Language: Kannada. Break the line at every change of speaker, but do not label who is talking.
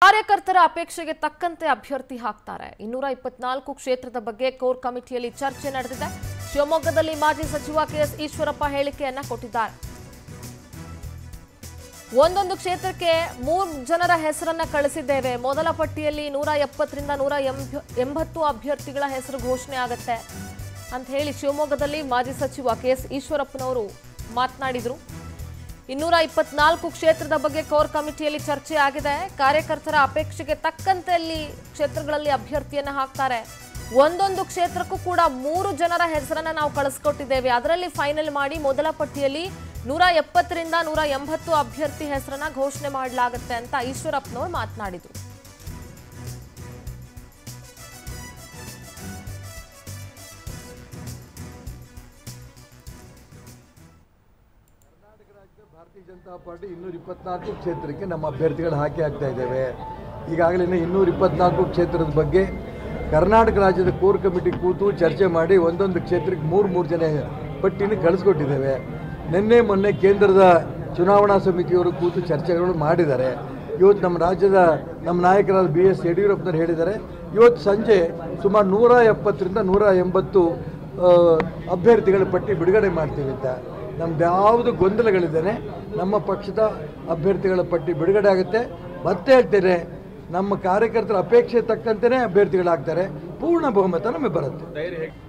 ಕಾರ್ಯಕರ್ತರ ಅಪೇಕ್ಷೆಗೆ ತಕ್ಕಂತೆ ಅಭ್ಯರ್ಥಿ ಹಾಕ್ತಾರೆ ಇನ್ನೂರ ಇಪ್ಪತ್ನಾಲ್ಕು ಕ್ಷೇತ್ರದ ಬಗ್ಗೆ ಕೋರ್ ಕಮಿಟಿಯಲ್ಲಿ ಚರ್ಚೆ ನಡೆದಿದೆ ಶಿವಮೊಗ್ಗದಲ್ಲಿ ಮಾಜಿ ಸಚಿವ ಕೆಎಸ್ ಈಶ್ವರಪ್ಪ ಹೇಳಿಕೆಯನ್ನ ಕೊಟ್ಟಿದ್ದಾರೆ ಒಂದೊಂದು ಕ್ಷೇತ್ರಕ್ಕೆ ಮೂರು ಜನರ ಹೆಸರನ್ನ ಕಳಿಸಿದ್ದೇವೆ ಮೊದಲ ಪಟ್ಟಿಯಲ್ಲಿ ನೂರ ಎಪ್ಪತ್ತರಿಂದ ನೂರ ಎಂಬ- ಎಂಬತ್ತು ಅಭ್ಯರ್ಥಿಗಳ ಹೆಸರು ಘೋಷಣೆ ಆಗತ್ತೆ ಅಂತ ಹೇಳಿ ಶಿವಮೊಗ್ಗದಲ್ಲಿ ಮಾಜಿ ಸಚಿವ ಕೆ ಎಸ್ ಈಶ್ವರಪ್ಪನವರು ಮಾತನಾಡಿದರು ಇನ್ನೂರ ಇಪ್ಪತ್ನಾಲ್ಕು ಕ್ಷೇತ್ರದ ಬಗ್ಗೆ ಕೋರ್ ಕಮಿಟಿಯಲ್ಲಿ ಚರ್ಚೆ ಆಗಿದೆ ಕಾರ್ಯಕರ್ತರ ಅಪೇಕ್ಷೆಗೆ ತಕ್ಕಂತೆ ಅಲ್ಲಿ ಕ್ಷೇತ್ರಗಳಲ್ಲಿ ಅಭ್ಯರ್ಥಿಯನ್ನ ಹಾಕ್ತಾರೆ ಒಂದೊಂದು ಕ್ಷೇತ್ರಕ್ಕೂ ಕೂಡ ಮೂರು ಜನರ ಹೆಸರನ್ನ ನಾವು ಕಳಿಸ್ಕೊಟ್ಟಿದ್ದೇವೆ ಅದರಲ್ಲಿ ಫೈನಲ್ ಮಾಡಿ ಮೊದಲ ಪಟ್ಟಿಯಲ್ಲಿ ನೂರ ಎಪ್ಪತ್ತರಿಂದ ನೂರ ಎಂಬತ್ತು ಅಭ್ಯರ್ಥಿ ಹೆಸರನ್ನ ಘೋಷಣೆ ಮಾಡಲಾಗುತ್ತೆ ಅಂತ ಈಶ್ವರಪ್ಪನವರು ಮಾತನಾಡಿದರು
ಭಾರತೀಯ ಜನತಾ ಪಾರ್ಟಿ ಇನ್ನೂರ ಇಪ್ಪತ್ನಾಲ್ಕು ಕ್ಷೇತ್ರಕ್ಕೆ ನಮ್ಮ ಅಭ್ಯರ್ಥಿಗಳು ಹಾಕಿ ಹಾಕ್ತಾ ಇದ್ದೇವೆ ಈಗಾಗಲೇ ಇನ್ನೂರ ಇಪ್ಪತ್ನಾಲ್ಕು ಕ್ಷೇತ್ರದ ಬಗ್ಗೆ ಕರ್ನಾಟಕ ರಾಜ್ಯದ ಕೋರ್ ಕಮಿಟಿ ಕೂತು ಚರ್ಚೆ ಮಾಡಿ ಒಂದೊಂದು ಕ್ಷೇತ್ರಕ್ಕೆ ಮೂರು ಮೂರು ಜನ ಪಟ್ಟಿನ ಕಳಿಸ್ಕೊಟ್ಟಿದ್ದೇವೆ ನಿನ್ನೆ ಮೊನ್ನೆ ಕೇಂದ್ರದ ಚುನಾವಣಾ ಸಮಿತಿಯವರು ಕೂತು ಚರ್ಚೆಗಳು ಮಾಡಿದ್ದಾರೆ ಇವತ್ತು ನಮ್ಮ ರಾಜ್ಯದ ನಮ್ಮ ನಾಯಕರಾದ ಬಿ ಎಸ್ ಯಡಿಯೂರಪ್ಪನವರು ಹೇಳಿದ್ದಾರೆ ಇವತ್ತು ಸಂಜೆ ಸುಮಾರು ನೂರ ಎಪ್ಪತ್ತರಿಂದ ನೂರ ಎಂಬತ್ತು ಆ, ಅಭ್ಯರ್ಥಿಗಳ ಪಟ್ಟಿ ಬಿಡುಗಡೆ ಮಾಡ್ತೀವಿ ಅಂತ ನಮ್ದು ಯಾವುದು ಗೊಂದಲಗಳಿದ್ದೇನೆ ನಮ್ಮ ಪಕ್ಷದ ಅಭ್ಯರ್ಥಿಗಳ ಪಟ್ಟಿ ಬಿಡುಗಡೆ ಆಗುತ್ತೆ ಮತ್ತೆ ಹೇಳ್ತೇನೆ ನಮ್ಮ ಕಾರ್ಯಕರ್ತರ ಅಪೇಕ್ಷೆ ತಕ್ಕಂತೆಯೇ ಅಭ್ಯರ್ಥಿಗಳಾಗ್ತಾರೆ ಪೂರ್ಣ ಬಹುಮತ ನಮಗೆ ಬರುತ್ತೆ